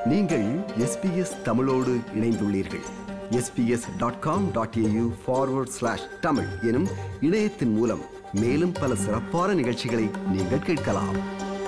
நீங்கள் எஸ்பிஎஸ் தமிழோடு இணைந்துள்ளீர்கள் SBS dot com dot AU forward slash Tamil எனும் இணையத்தின் மூலம் மேலும் பல சிறப்பான நிகழ்ச்சிகளை நீங்கள் கேட்கலாம்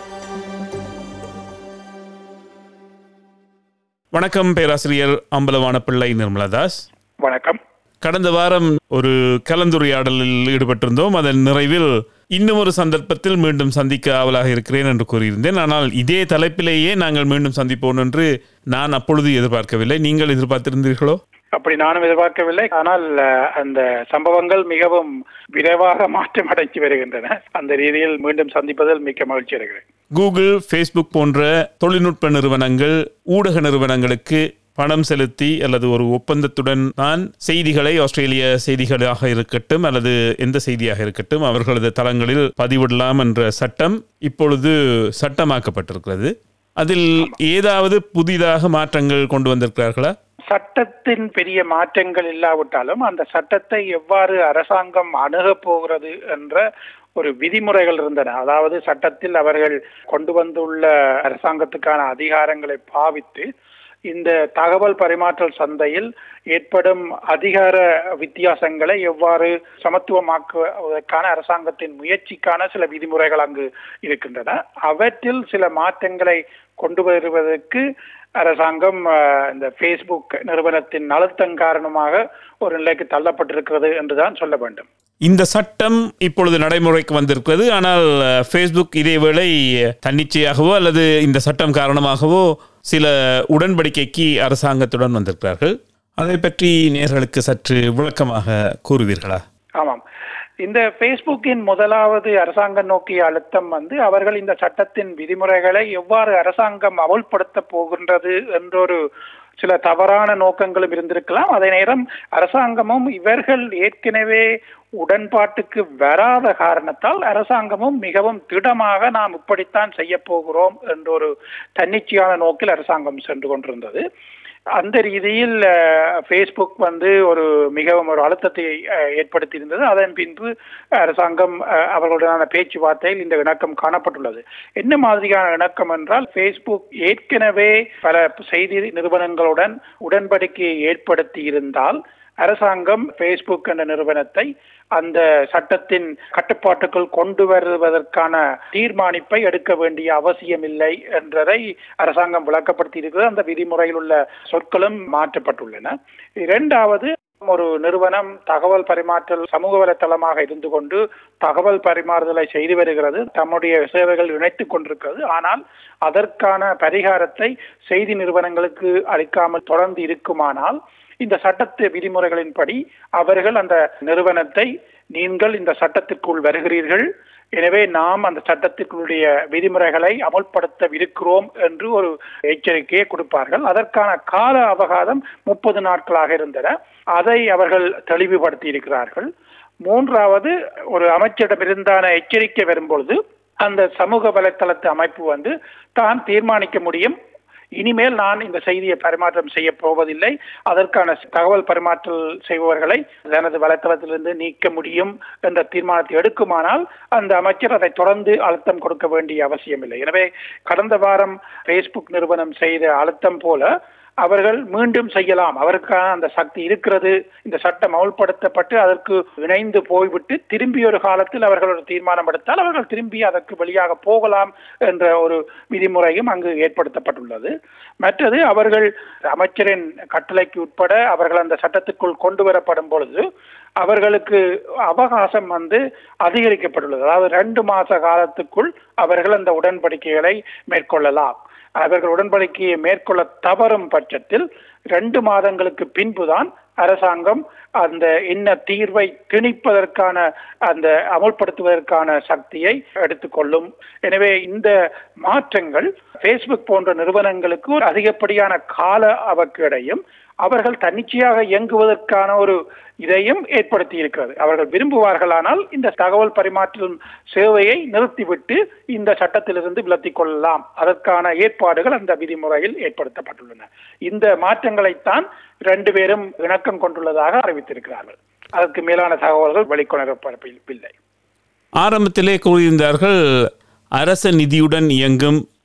வணக்கம் பேராசிரியர் அம்பலவான பிள்ளை நிர்மலதாஸ் வணக்கம் கடந்த வாரம் ஒரு கலந்துரையாடலில் ஈடுபட்டிருந்தோம் அதன் நிறைவில் இன்னும் ஒரு சந்தர்ப்பத்தில் மீண்டும் சந்திக்க ஆவலாக இருக்கிறேன் என்று கூறியிருந்தேன் ஆனால் இதே தலைப்பிலேயே நாங்கள் மீண்டும் சந்திப்போம் என்று நான் அப்பொழுது எதிர்பார்க்கவில்லை நீங்கள் எதிர்பார்த்திருந்தீர்களோ அப்படி நானும் எதிர்பார்க்கவில்லை ஆனால் அஹ், அந்த சம்பவங்கள் மிகவும் விரைவாக மாற்றம் அடைந்து வருகின்றன அந்த ரீதியில் மீண்டும் சந்திப்பதில் மிக்க மகிழ்ச்சி அடைகிறேன் கூகுள் ஃபேஸ்புக் போன்ற தொழில்நுட்ப நிறுவனங்கள் ஊடக நிறுவனங்களுக்கு பணம் செலுத்தி அல்லது ஒரு ஒப்பந்தத்துடன் தான் செய்திகளை ஆஸ்திரேலிய செய்திகளாக இருக்கட்டும் அல்லது எந்த செய்தியாக இருக்கட்டும் அவர்களது தளங்களில் பதிவிடலாம் என்ற சட்டம் இப்பொழுது சட்டமாக்கப்பட்டிருக்கிறது அதில் ஏதாவது புதிதாக மாற்றங்கள் கொண்டு வந்திருக்கிறார்களா சட்டத்தின் பெரிய மாற்றங்கள் இல்லாவிட்டாலும் அந்த சட்டத்தை எவ்வாறு அரசாங்கம் அணுகப் போகிறது என்ற ஒரு விதிமுறைகள் இருந்தன அதாவது சட்டத்தில் அவர்கள் கொண்டு வந்துள்ள அரசாங்கத்துக்கான அதிகாரங்களை பாவித்து இந்த தகவல் பரிமாற்றல் சந்தையில் ஏற்படும் அதிகார வித்தியாசங்களை எவ்வாறு சமத்துவமாக்குவதற்கான அரசாங்கத்தின் முயற்சிக்கான சில விதிமுறைகள் அங்கு இருக்கின்றன அவற்றில் சில மாற்றங்களை கொண்டு வருவதற்கு அரசாங்கம் அஹ், இந்த ஃபேஸ்புக் நிறுவனத்தின் அழுத்தம் காரணமாக ஒரு நிலைக்கு தள்ளப்பட்டிருக்கிறது என்றுதான் சொல்ல வேண்டும் இந்த சட்டம் இப்பொழுது நடைமுறைக்கு வந்திருக்கிறது ஆனால் அஹ், ஃபேஸ்புக் இதேவேளை தன்னிச்சையாகவோ அல்லது இந்த சட்டம் காரணமாகவோ சில உடன்படிக்கைக்கு அரசாங்கத்துடன் வந்திருக்கிறார்கள் அதை பற்றி நேர்களுக்கு சற்று விளக்கமாக கூறுவீர்களா ஆமாம் இந்த ஃபேஸ்புக்கின் முதலாவது அரசாங்கம் நோக்கிய அழுத்தம் வந்து அவர்கள் இந்த சட்டத்தின் விதிமுறைகளை எவ்வாறு அரசாங்கம் அமல்படுத்த போகின்றது என்றொரு சில தவறான நோக்கங்களும் இருந்திருக்கலாம் அதே நேரம் அரசாங்கமும் இவர்கள் ஏற்கனவே உடன்பாட்டுக்கு வராத காரணத்தால் அரசாங்கமும் மிகவும் திடமாக நாம் இப்படித்தான் செய்ய போகிறோம் என்ற ஒரு தன்னிச்சையான நோக்கில் அரசாங்கம் சென்று கொண்டிருந்தது அந்த ரீதியில் ஃபேஸ்புக் வந்து ஒரு மிகவும் ஒரு அழுத்தத்தை அஹ், ஏற்படுத்தியிருந்தது அதன் பின்பு அரசாங்கம் அஹ், அவர்களுடனான பேச்சுவார்த்தையில் இந்த இணக்கம் காணப்பட்டுள்ளது என்ன மாதிரியான இணக்கம் என்றால் ஃபேஸ்புக் ஏற்கனவே பல செய்தி நிறுவனங்களுடன் உடன்படிக்கையை ஏற்படுத்தி இருந்தால் அரசாங்கம் ஃபேஸ்புக் என்ற நிறுவனத்தை அந்த சட்டத்தின் கட்டுப்பாட்டுக்குள் கொண்டு வருவதற்கான தீர்மானிப்பை எடுக்க வேண்டிய அவசியமில்லை என்றதை அரசாங்கம் விளக்கப்படுத்தி இருக்கிறது அந்த விதிமுறையில் உள்ள சொற்களும் மாற்றப்பட்டுள்ளன இரண்டாவது ஒரு நிறுவனம் தகவல் பரிமாற்றல் சமூக வலைத்தளமாக இருந்து கொண்டு தகவல் பரிமாறுதலை செய்து வருகிறது தம்முடைய சேவைகள் இணைத்துக் கொண்டிருக்கிறது ஆனால் அதற்கான பரிகாரத்தை செய்தி நிறுவனங்களுக்கு அளிக்காமல் தொடர்ந்து இருக்குமானால் இந்த சட்டத்து விதிமுறைகளின்படி அவர்கள் அந்த நிறுவனத்தை நீங்கள் இந்த சட்டத்திற்குள் வருகிறீர்கள் எனவே நாம் அந்த சட்டத்திற்குடைய விதிமுறைகளை அமல்படுத்தவிருக்கிறோம் என்று ஒரு எச்சரிக்கையை கொடுப்பார்கள் அதற்கான கால அவகாசம் முப்பது நாட்களாக இருந்தன அதை அவர்கள் தெளிவுபடுத்தி இருக்கிறார்கள் மூன்றாவது ஒரு அமைச்சரிடமிருந்தான எச்சரிக்கை வரும்பொழுது அந்த சமூக வலைத்தளத்து அமைப்பு வந்து தான் தீர்மானிக்க முடியும் இனிமேல் நான் இந்த செய்தியை பரிமாற்றம் செய்ய போவதில்லை அதற்கான தகவல் பரிமாற்றல் செய்பவர்களை தனது வலைத்தளத்திலிருந்து நீக்க முடியும் என்ற தீர்மானத்தை எடுக்குமானால் அந்த அமைச்சர் அதை தொடர்ந்து அழுத்தம் கொடுக்க வேண்டிய அவசியமில்லை எனவே கடந்த வாரம் ஃபேஸ்புக் நிறுவனம் செய்த அழுத்தம் போல அவர்கள் மீண்டும் செய்யலாம் அவருக்கான அந்த சக்தி இருக்கிறது இந்த சட்டம் அமுல்படுத்தப்பட்டு அதற்கு இணைந்து போய்விட்டு திரும்பி ஒரு காலத்தில் அவர்கள் ஒரு தீர்மானம் எடுத்தால் அவர்கள் திரும்பி அதற்கு வெளியாக போகலாம் என்ற ஒரு விதிமுறையும் அங்கு ஏற்படுத்தப்பட்டுள்ளது மற்றது அவர்கள் அமைச்சரின் கட்டளைக்கு உட்பட அவர்கள் அந்த சட்டத்துக்குள் கொண்டு வரப்படும் பொழுது அவர்களுக்கு அவகாசம் வந்து அதிகரிக்கப்பட்டுள்ளது அதாவது ரெண்டு மாச காலத்துக்குள் அவர்கள் அந்த உடன்படிக்கைகளை மேற்கொள்ளலாம் அவர்கள் உடன்படிக்கையை மேற்கொள்ள தவறும் பட்சத்தில் ரெண்டு மாதங்களுக்கு பின்புதான் அரசாங்கம் அந்த என்ன தீர்வை திணிப்பதற்கான அந்த அமுல்படுத்துவதற்கான சக்தியை எடுத்துக்கொள்ளும் எனவே இந்த மாற்றங்கள் ஃபேஸ்புக் போன்ற நிறுவனங்களுக்கு ஒரு அதிகப்படியான கால அவக்கேடையும் அவர்கள் தன்னிச்சையாக இயங்குவதற்கான ஒரு இதையும் ஏற்படுத்தி இருக்கிறது அவர்கள் விரும்புவார்களானால் இந்த தகவல் பரிமாற்றும் சேவையை நிறுத்திவிட்டு இந்த சட்டத்திலிருந்து விலத்திக் கொள்ளலாம் அதற்கான ஏற்பாடுகள் அந்த விதிமுறையில் ஏற்படுத்தப்பட்டுள்ளன இந்த மாற்றங்களைத்தான் ரெண்டு பேரும் இணக்கம் கொண்டுள்ளதாக அறிவித்திருக்கிறார்கள் அதற்கு மேலான தகவல்கள் வெளிக்கொணரப்படவில்லை ஆரம்பத்திலே கூறியிருந்தார்கள் அரச நிதியுடன் இயங்கும்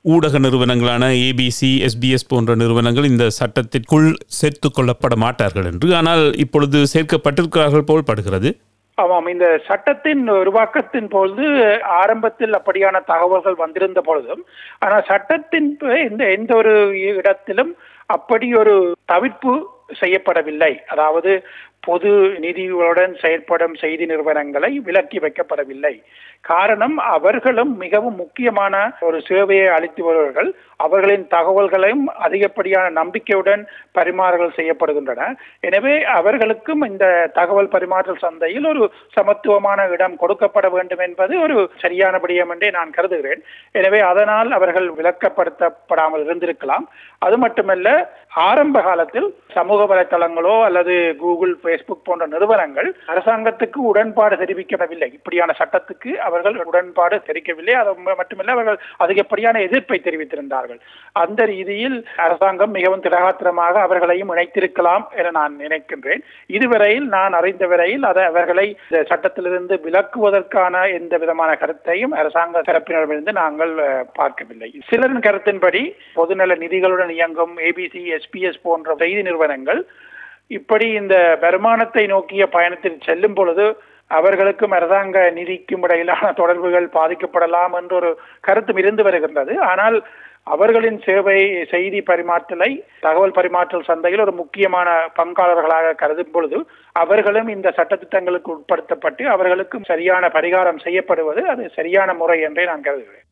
ஊடக நிறுவனங்களான ஏபிசி எஸ்பிஎஸ் போன்ற நிறுவனங்கள் இந்த சட்டத்திற்குள் சேர்த்துக் கொள்ளப்பட மாட்டார்கள் என்று ஆனால் இப்பொழுது சேர்க்கப்பட்டிருக்கிறார்கள் போல் படுகிறது ஆமாம் இந்த சட்டத்தின் உருவாக்கத்தின் பொழுது ஆரம்பத்தில் அப்படியான தகவல்கள் வந்திருந்த பொழுதும் ஆனால் சட்டத்தின் இந்த எந்த ஒரு இடத்திலும் அப்படி ஒரு தவிர்ப்பு செய்யப்படவில்லை அதாவது பொது நிதிகளுடன் செயற்படும் செய்தி நிறுவனங்களை விலக்கி வைக்கப்படவில்லை காரணம் அவர்களும் மிகவும் முக்கியமான ஒரு சேவையை அளித்து வருவர்கள் அவர்களின் தகவல்களையும் அதிகப்படியான நம்பிக்கையுடன் பரிமாறல் செய்யப்படுகின்றன எனவே அவர்களுக்கும் இந்த தகவல் பரிமாற்றல் சந்தையில் ஒரு சமத்துவமான இடம் கொடுக்கப்பட வேண்டும் என்பது ஒரு சரியான விடயம் என்றே நான் கருதுகிறேன் எனவே அதனால் அவர்கள் விலக்கப்படுத்தப்படாமல் இருந்திருக்கலாம் அது மட்டுமல்ல ஆரம்ப காலத்தில் சமூக வலைத்தளங்களோ அல்லது கூகுள் பேஸ்புக் போன்ற நிறுவனங்கள் அரசாங்கத்துக்கு உடன்பாடு தெரிவிக்கப்படவில்லை இப்படியான சட்டத்துக்கு அவர்கள் உடன்பாடு தெரிவிக்கவில்லை அது மட்டுமல்ல அவர்கள் அதிகப்படியான எதிர்ப்பை தெரிவித்திருந்தார்கள் அந்த ரீதியில் அரசாங்கம் மிகவும் திடகாத்திரமாக அவர்களையும் இணைத்திருக்கலாம் என நான் நினைக்கின்றேன் இதுவரையில் நான் அறிந்த வரையில் அதை அவர்களை இந்த சட்டத்திலிருந்து விலக்குவதற்கான எந்த விதமான கருத்தையும் அரசாங்க தரப்பினரிடமிருந்து நாங்கள் அஹ், பார்க்கவில்லை சிலரின் கருத்தின்படி பொதுநல நிதிகளுடன் இயங்கும் ஏபிசி எஸ்பிஎஸ் போன்ற செய்தி நிறுவனங்கள் இப்படி இந்த வருமானத்தை நோக்கிய பயணத்தில் செல்லும் பொழுது அவர்களுக்கும் அரசாங்க நிதிக்கும் இடையிலான தொடர்புகள் பாதிக்கப்படலாம் என்ற ஒரு கருத்தும் இருந்து வருகின்றது ஆனால் அவர்களின் சேவை செய்தி பரிமாற்றலை தகவல் பரிமாற்றல் சந்தையில் ஒரு முக்கியமான பங்காளர்களாக கருதும் பொழுது அவர்களும் இந்த சட்டத்திட்டங்களுக்கு உட்படுத்தப்பட்டு அவர்களுக்கும் சரியான பரிகாரம் செய்யப்படுவது அது சரியான முறை என்றே நான் கருதுகிறேன்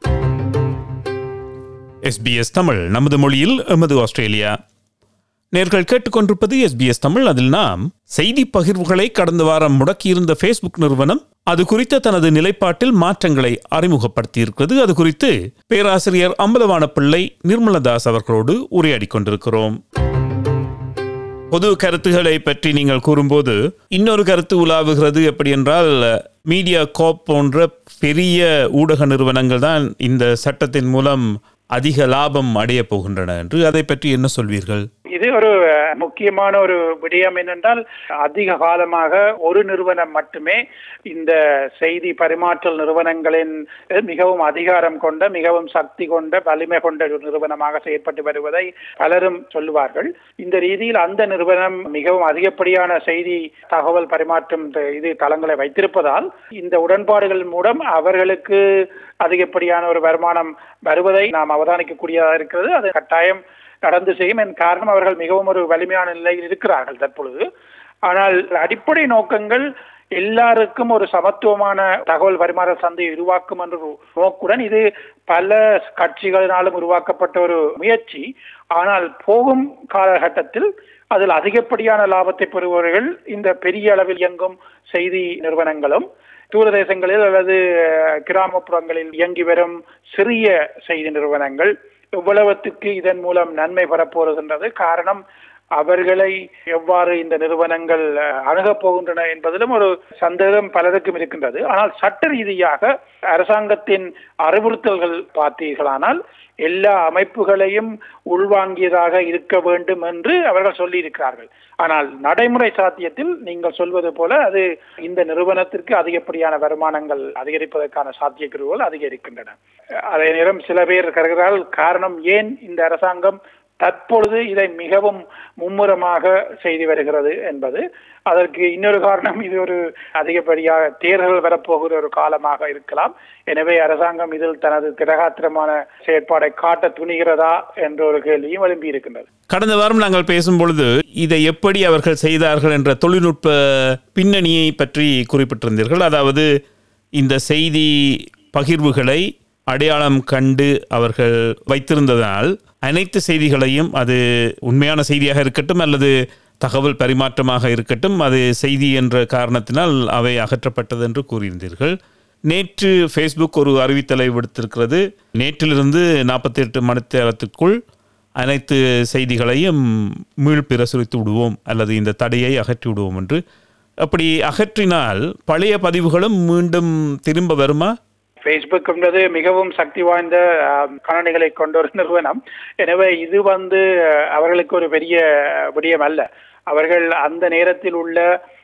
எஸ்பிஎஸ் தமிழ் நமது மொழியில் எமது ஆஸ்திரேலியா நேர்கள் கேட்டுக்கொண்டிருப்பது எஸ்பிஎஸ் தமிழ் அதில் நாம் செய்தி பகிர்வுகளை கடந்த வாரம் முடக்கியிருந்த ஃபேஸ்புக் நிறுவனம் அது குறித்த தனது நிலைப்பாட்டில் மாற்றங்களை அறிமுகப்படுத்தியிருக்கிறது அது குறித்து பேராசிரியர் அம்பலவான பிள்ளை நிர்மலதாஸ் அவர்களோடு உரையாடிக் கொண்டிருக்கிறோம் பொது கருத்துக்களை பற்றி நீங்கள் கூறும்போது இன்னொரு கருத்து உலாவுகிறது எப்படி என்றால் மீடியா கோப் போன்ற பெரிய ஊடக நிறுவனங்கள் தான் இந்த சட்டத்தின் மூலம் அதிக லாபம் அடையப் போகின்றன என்று அதை பற்றி என்ன சொல்வீர்கள் இது ஒரு அஹ், முக்கியமான ஒரு விடயம் என்னென்றால் அதிக காலமாக ஒரு நிறுவனம் மட்டுமே இந்த செய்தி பரிமாற்றல் நிறுவனங்களின் அஹ், மிகவும் அதிகாரம் கொண்ட மிகவும் சக்தி கொண்ட வலிமை கொண்ட ஒரு நிறுவனமாக செயற்பட்டு வருவதை பலரும் சொல்லுவார்கள் இந்த ரீதியில் அந்த நிறுவனம் மிகவும் அதிகப்படியான செய்தி தகவல் பரிமாற்றம் இந்த இது தளங்களை வைத்திருப்பதால் இந்த உடன்பாடுகள் மூலம் அவர்களுக்கு அதிகப்படியான ஒரு வருமானம் வருவதை நாம் அவதானிக்கக்கூடியதாக இருக்கிறது அது கட்டாயம் நடந்து செய்யும் என் காரணம் அவர்கள் மிகவும் ஒரு வலிமையான நிலையில் இருக்கிறார்கள் தற்பொழுது ஆனால் அடிப்படை நோக்கங்கள் எல்லாருக்கும் ஒரு சமத்துவமான தகவல் பரிமாற சந்தையை உருவாக்கும் என்ற ஒரு நோக்குடன் இது பல கட்சிகளினாலும் உருவாக்கப்பட்ட ஒரு முயற்சி ஆனால் போகும் காலகட்டத்தில் அதில் அதிகப்படியான லாபத்தை பெறுபவர்கள் இந்த பெரிய அளவில் இயங்கும் செய்தி நிறுவனங்களும் தூரதேசங்களில் அல்லது அஹ், கிராமப்புறங்களில் இயங்கி வரும் சிறிய செய்தி நிறுவனங்கள் எவ்வளவுத்துக்கு இதன் மூலம் நன்மை பெறப்போகின்றது காரணம் அவர்களை எவ்வாறு இந்த நிறுவனங்கள் அஹ், அணுகப் போகின்றன என்பதிலும் ஒரு சந்தேகம் பலருக்கும் இருக்கின்றது ஆனால் சட்ட ரீதியாக அரசாங்கத்தின் அறிவுறுத்தல்கள் பார்த்தீர்களானால் எல்லா அமைப்புகளையும் உள்வாங்கியதாக இருக்க வேண்டும் என்று அவர்கள் சொல்லியிருக்கிறார்கள் ஆனால் நடைமுறை சாத்தியத்தில் நீங்கள் சொல்வது போல அது இந்த நிறுவனத்திற்கு அதிகப்படியான வருமானங்கள் அதிகரிப்பதற்கான சாத்தியக்கூறுகள் அதிகரிக்கின்றன அதே நேரம் சில பேர் கருதுகிறார்கள் காரணம் ஏன் இந்த அரசாங்கம் தற்பொழுது இதை மிகவும் மும்முரமாக செய்து வருகிறது என்பது அதற்கு இன்னொரு காரணம் இது ஒரு அதிகப்படியாக தேர்தல் வரப்போகிற ஒரு காலமாக இருக்கலாம் எனவே அரசாங்கம் இதில் தனது திடகாத்திரமான செயற்பாடை காட்ட துணிகிறதா என்ற ஒரு கேள்வியும் எழுப்பி இருக்கின்றது கடந்த வாரம் நாங்கள் பேசும் பொழுது இதை எப்படி அவர்கள் செய்தார்கள் என்ற தொழில்நுட்ப பின்னணியை பற்றி குறிப்பிட்டிருந்தீர்கள் அதாவது இந்த செய்தி பகிர்வுகளை அடையாளம் கண்டு அவர்கள் வைத்திருந்ததால் அனைத்து செய்திகளையும் அது உண்மையான செய்தியாக இருக்கட்டும் அல்லது தகவல் பரிமாற்றமாக இருக்கட்டும் அது செய்தி என்ற காரணத்தினால் அவை அகற்றப்பட்டது என்று கூறியிருந்தீர்கள் நேற்று ஃபேஸ்புக் ஒரு அறிவித்தலை விடுத்திருக்கிறது நேற்றிலிருந்து நாற்பத்தி எட்டு மணித்தேரத்திற்குள் அனைத்து செய்திகளையும் மீள் பிரசுரித்து விடுவோம் அல்லது இந்த தடையை அகற்றி விடுவோம் என்று அப்படி அகற்றினால் பழைய பதிவுகளும் மீண்டும் திரும்ப வருமா ஃபேஸ்புக் என்பது மிகவும் சக்தி வாய்ந்த ஆம், கணனிகளை கொண்ட ஒரு நிறுவனம் எனவே இது வந்து அஹ், அவர்களுக்கு ஒரு பெரிய விடயம் அல்ல அவர்கள் அந்த நேரத்தில் உள்ள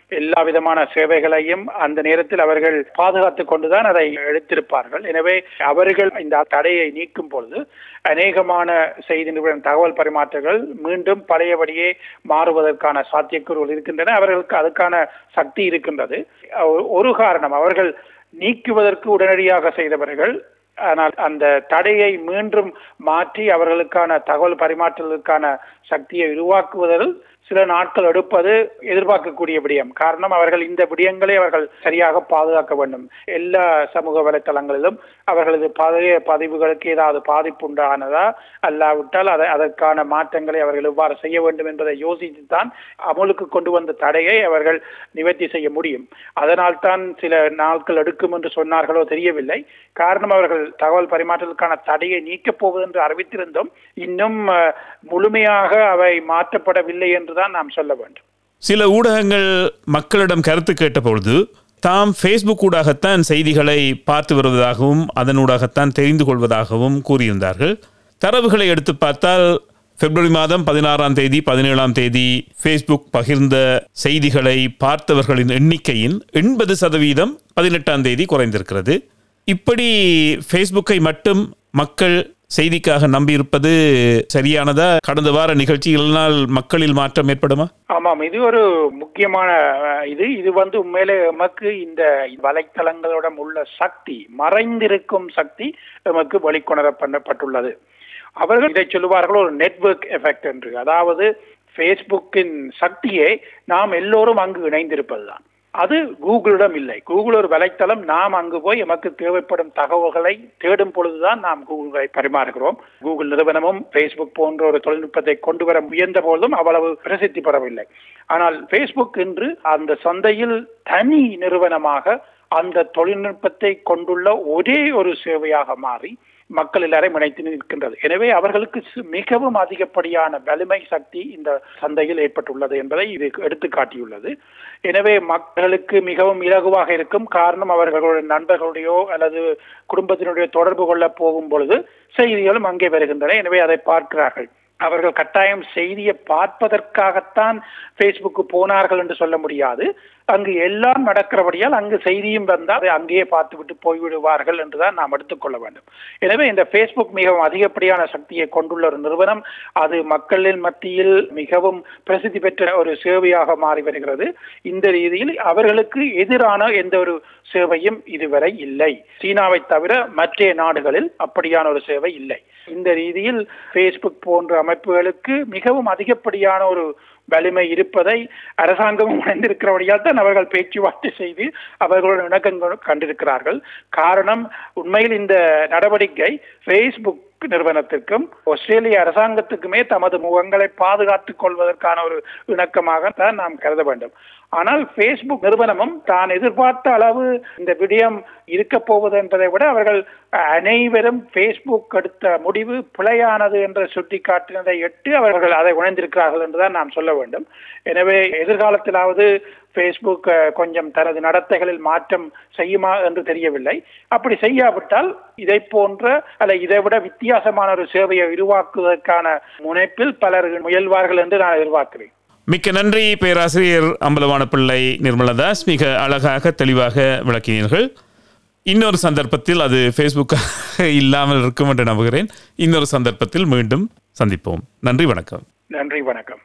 எல்லா விதமான சேவைகளையும் அந்த நேரத்தில் அவர்கள் பாதுகாத்துக் கொண்டுதான் அதை எடுத்திருப்பார்கள் எனவே அவர்கள் இந்த தடையை நீக்கும் பொழுது அநேகமான செய்தி நிறுவன தகவல் பரிமாற்றங்கள் மீண்டும் பழையபடியே மாறுவதற்கான சாத்தியக்கூறுகள் இருக்கின்றன அவர்களுக்கு அதுக்கான சக்தி இருக்கின்றது ஒரு காரணம் அவர்கள் நீக்குவதற்கு உடனடியாக செய்தவர்கள் ஆனால் அந்த தடையை மீண்டும் மாற்றி அவர்களுக்கான தகவல் பரிமாற்றலுக்கான சக்தியை உருவாக்குவதில் சில நாட்கள் எடுப்பது எதிர்பார்க்கக்கூடிய விடயம் காரணம் அவர்கள் இந்த விடயங்களை அவர்கள் சரியாக பாதுகாக்க வேண்டும் எல்லா சமூக வலைத்தளங்களிலும் அவர்களது பழைய பதிவுகளுக்கு ஏதாவது பாதிப்பு உண்டானதா அல்லாவிட்டால் அதை அதற்கான மாற்றங்களை அவர்கள் எவ்வாறு செய்ய வேண்டும் என்பதை யோசித்துத்தான் அமலுக்கு கொண்டு வந்த தடையை அவர்கள் நிவர்த்தி செய்ய முடியும் அதனால் தான் சில நாட்கள் எடுக்கும் என்று சொன்னார்களோ தெரியவில்லை காரணம் அவர்கள் தகவல் பரிமாற்றலுக்கான தடையை நீக்கப் போவது என்று அறிவித்திருந்தோம் இன்னும் முழுமையாக அவை மாற்றப்படவில்லை என்றுதான் நாம் சொல்ல வேண்டும் சில ஊடகங்கள் மக்களிடம் கருத்து கேட்டபொழுது தாம் ஃபேஸ்புக் ஊடாகத்தான் செய்திகளை பார்த்து வருவதாகவும் அதனூடாகத்தான் தெரிந்து கொள்வதாகவும் கூறியிருந்தார்கள் தரவுகளை எடுத்து பார்த்தால் பிப்ரவரி மாதம் பதினாறாம் தேதி பதினேழாம் தேதி ஃபேஸ்புக் பகிர்ந்த செய்திகளை பார்த்தவர்களின் எண்ணிக்கையின் எண்பது சதவீதம் பதினெட்டாம் தேதி குறைந்திருக்கிறது இப்படி ஃபேஸ்புக்கை மட்டும் மக்கள் செய்திக்காக நம்பியிருப்பது சரியானதா கடந்த வார நிகழ்ச்சிகளினால் மக்களில் மாற்றம் ஏற்படுமா ஆமாம் இது ஒரு முக்கியமான இது இது வந்து உண்மையிலே எமக்கு இந்த வலைத்தளங்களோட உள்ள சக்தி மறைந்திருக்கும் சக்தி எமக்கு வெளிக்கொணரப்பட்டுள்ளது அவர்கள் இதை சொல்லுவார்கள் ஒரு நெட்வொர்க் எஃபெக்ட் என்று அதாவது ஃபேஸ்புக்கின் சக்தியை நாம் எல்லோரும் அங்கு இணைந்திருப்பதுதான் அது கூகுளிடம் இல்லை கூகுள் ஒரு வலைத்தளம் நாம் அங்கு போய் எமக்கு தேவைப்படும் தகவல்களை தேடும் பொழுதுதான் நாம் கூகுளை பரிமாறுகிறோம் கூகுள் நிறுவனமும் ஃபேஸ்புக் போன்ற ஒரு தொழில்நுட்பத்தை கொண்டு வர முயன்ற போதும் அவ்வளவு பிரசித்தி பெறவில்லை ஆனால் ஃபேஸ்புக் இன்று அந்த சந்தையில் தனி நிறுவனமாக அந்த தொழில்நுட்பத்தை கொண்டுள்ள ஒரே ஒரு சேவையாக மாறி மக்கள் எல்லாரையும் இணைத்து நிற்கின்றது எனவே அவர்களுக்கு மிகவும் அதிகப்படியான வலிமை சக்தி இந்த சந்தையில் ஏற்பட்டுள்ளது என்பதை இது எடுத்து காட்டியுள்ளது எனவே மக்களுக்கு மிகவும் இலகுவாக இருக்கும் காரணம் அவர்களுடைய நண்பர்களுடையோ அல்லது குடும்பத்தினுடைய தொடர்பு கொள்ள போகும் பொழுது செய்திகளும் அங்கே வருகின்றன எனவே அதை பார்க்கிறார்கள் அவர்கள் கட்டாயம் செய்தியை பார்ப்பதற்காகத்தான் ஃபேஸ்புக்கு போனார்கள் என்று சொல்ல முடியாது அங்கு எல்லாம் நடக்கிறபடியால் அங்கு செய்தியும் வந்தால் அதை அங்கேயே பார்த்துவிட்டு போய்விடுவார்கள் என்றுதான் நாம் எடுத்துக்கொள்ள வேண்டும் எனவே இந்த ஃபேஸ்புக் மிகவும் அதிகப்படியான சக்தியை கொண்டுள்ள ஒரு நிறுவனம் அது மக்களின் மத்தியில் மிகவும் பிரசித்தி பெற்ற ஒரு சேவையாக மாறி வருகிறது இந்த ரீதியில் அவர்களுக்கு எதிரான எந்த ஒரு சேவையும் இதுவரை இல்லை சீனாவை தவிர மற்ற நாடுகளில் அப்படியான ஒரு சேவை இல்லை இந்த ரீதியில் ஃபேஸ்புக் போன்ற அமைப்புகளுக்கு மிகவும் அதிகப்படியான ஒரு வலிமை இருப்பதை அரசாங்கம் உணர்ந்திருக்கிறபடியால் தான் அவர்கள் பேச்சுவார்த்தை செய்து அவர்களுடன் இணக்கம் கண்டிருக்கிறார்கள் காரணம் உண்மையில் இந்த நடவடிக்கை ஃபேஸ்புக் நிறுவனத்திற்கும் ஆஸ்திரேலிய அரசாங்கத்துக்குமே தமது முகங்களை பாதுகாத்துக் கொள்வதற்கான ஒரு இணக்கமாக தான் நாம் கருத வேண்டும் ஆனால் ஃபேஸ்புக் நிறுவனமும் தான் எதிர்பார்த்த அளவு இந்த விடயம் இருக்க போவது என்பதை விட அவர்கள் அனைவரும் ஃபேஸ்புக் எடுத்த முடிவு பிழையானது என்று சுட்டிக்காட்டினதை எட்டு அவர்கள் அதை உணர்ந்திருக்கிறார்கள் என்றுதான் நாம் சொல்ல வேண்டும் எனவே எதிர்காலத்திலாவது ஃபேஸ்புக் கொஞ்சம் தனது நடத்தைகளில் மாற்றம் செய்யுமா என்று தெரியவில்லை அப்படி செய்யாவிட்டால் இதை போன்ற அல்ல இதை விட வித்தியாசமான ஒரு சேவையை உருவாக்குவதற்கான முனைப்பில் பலர் முயல்வார்கள் என்று நான் எதிர்பார்க்கிறேன் மிக்க நன்றி பேராசிரியர் அம்பலவான பிள்ளை நிர்மலதாஸ் மிக அழகாக தெளிவாக விளக்கினீர்கள் இன்னொரு சந்தர்ப்பத்தில் அது ஃபேஸ்புக்காக இல்லாமல் இருக்கும் என்று நம்புகிறேன் இன்னொரு சந்தர்ப்பத்தில் மீண்டும் சந்திப்போம் நன்றி வணக்கம் நன்றி வணக்கம்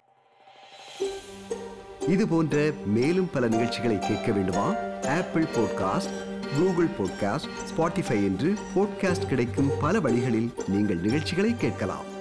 இது போன்ற மேலும் பல நிகழ்ச்சிகளை கேட்க வேண்டுமா Apple podcast Google podcast Spotify என்று பாட்காஸ்ட் கிடைக்கும் பல வழிகளில் நீங்கள் நிகழ்ச்சிகளை கேட்கலாம்